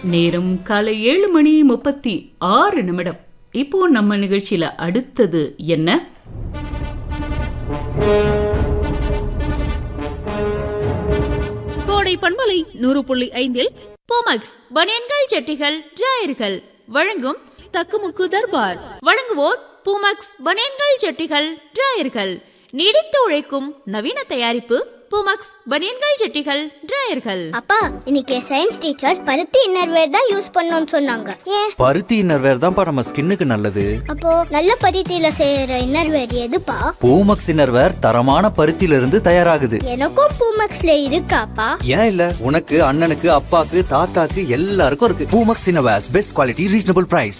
நேரம் காலை ஏழு மணி முப்பத்தி ஆறு நிமிடம் இப்போ நம்ம நிகழ்ச்சியில அடுத்தது என்ன கோடை பண்பலை நூறு புள்ளி ஐந்தில் போமக்ஸ் பனியன்கள் ஜட்டிகள் டிராயர்கள் வழங்கும் தக்குமுக்கு தர்பார் வழங்குவோர் பூமக்ஸ் பனியன்கள் ஜட்டிகள் டிராயர்கள் நீடித்து உழைக்கும் நவீன தயாரிப்பு பூமக்ஸ் பனியன்கள் ஜட்டிகள் டிராயர்கள் அப்பா இன்னைக்கு சயின்ஸ் டீச்சர் பருத்தி இன்னர்வேர் தான் யூஸ் பண்ணணும்னு சொன்னாங்க ஏன் பருத்தி இன்னர்வேர் தான்ப்பா நம்ம ஸ்கின்னுக்கு நல்லது அப்போ நல்ல பருத்தியில செய்யற இன்னர்வேர் எதுப்பா பூமக்ஸ் இன்னர்வேர் தரமான பருத்தியில இருந்து தயாராகுது எனக்கும் பூமக்ஸ்ல இருக்காப்பா ஏன் இல்ல உனக்கு அண்ணனுக்கு அப்பாக்கு தாத்தாக்கு எல்லாருக்கும் இருக்கு Poomex innerwears best quality reasonable price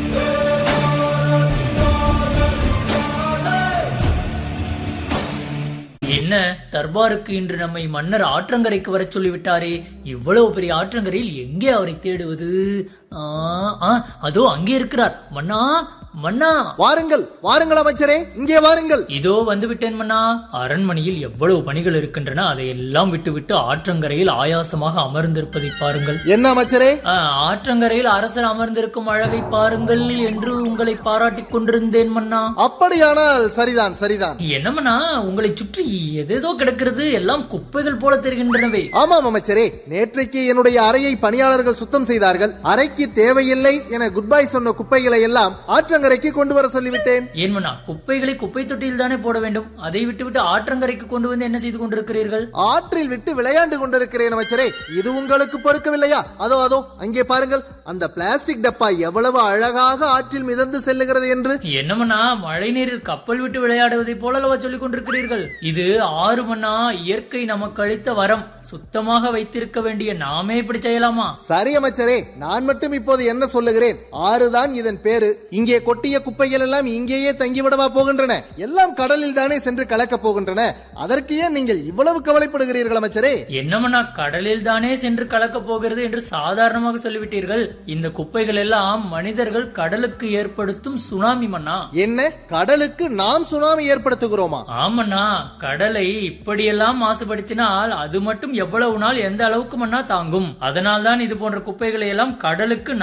என்ன தர்பாருக்கு இன்று நம்மை மன்னர் ஆற்றங்கரைக்கு வரச் சொல்லிவிட்டாரே இவ்வளவு பெரிய ஆற்றங்கரையில் எங்கே அவரை தேடுவது ஆ, ஆ, அதோ அங்கே இருக்கிறார் மன்னா மன்னா வாருங்கள் வாருங்கள் அமைச்சரே இங்கே வாருங்கள் இதோ வந்து விட்டேன் மன்னா அரண்மனையில் எவ்வளவு பணிகள் இருக்கின்றன அதையெல்லாம் விட்டுவிட்டு ஆற்றங்கரையில் ஆயாசமாக அமர்ந்திருப்பதை பாருங்கள் என்ன அமைச்சரே ஆ, ஆற்றங்கரையில் அரசர் அமர்ந்திருக்கும் அழகை பாருங்கள் என்று உங்களை பாராட்டிக் கொண்டிருந்தேன் மன்னா அப்படியானால் சரிதான் சரிதான் என்ன மன்னா உங்களை சுற்றி எதேதோ கிடக்கிறது எல்லாம் குப்பைகள் போல தெரிகின்றனவே ஆமாம் அமைச்சரே நேற்றைக்கு என்னுடைய அறையை பணியாளர்கள் சுத்தம் செய்தார்கள் அறைக்கு தேவையில்லை என குட் பை சொன்ன குப்பைகளை எல்லாம் ஆற்றங்கரைக்கு கொண்டு வர சொல்லிவிட்டேன் ஏன் மன்னா குப்பைகளை குப்பை தொட்டியில் தானே போட வேண்டும் அதை விட்டுவிட்டு ஆற்றங்கரைக்கு கொண்டு வந்து என்ன செய்து கொண்டிருக்கிறீர்கள் ஆற்றில் விட்டு விளையாண்டு கொண்டிருக்கிறேன் அமைச்சரே இது உங்களுக்கு பொறுக்கவில்லையா அதோ அதோ அங்கே பாருங்கள் அந்த பிளாஸ்டிக் டப்பா எவ்வளவு அழகாக ஆற்றில் மிதந்து செல்லுகிறது என்று என்னமண்ணா மழை நீரில் கப்பல் விட்டு விளையாடுவதை போல அல்லவா சொல்லிக் கொண்டிருக்கிறீர்கள் இது ஆறு மண்ணா இயற்கை நமக்கு அளித்த வரம் சுத்தமாக வைத்திருக்க வேண்டிய நாமே இப்படி செய்யலாமா சரி அமைச்சரே நான் மட்டும் இப்போது என்ன சொல்லுகிறேன் ஆறுதான் இதன் பேரு இங்கே கொட்டிய குப்பைகள் எல்லாம் இங்கேயே தங்கிவிடவா போகின்றன எல்லாம் கடலில் தானே சென்று கலக்கப் போகின்றன அதற்கு ஏன் நீங்கள் இவ்வளவு கவலைப்படுகிறீர்கள் அமைச்சரே என்னமண்ணா கடலில் தானே சென்று கலக்கப் போகிறது என்று சாதாரணமாக சொல்லிவிட்டீர்கள் இந்த குப்பைகள் எல்லாம் மனிதர்கள் கடலுக்கு ஏற்படுத்தும் சுனாமி மண்ணா என்ன கடலுக்கு நாம் சுனாமி ஏற்படுத்துகிறோமா ஆமண்ணா கடலை இப்படியெல்லாம் மாசுபடுத்தினால் அது மட்டும் எவ்வளவு நாள் எந்த அளவுக்கு மண்ணா தாங்கும் அதனால்தான் இது போன்ற குப்பைகளை எல்லாம் கடலுக்கு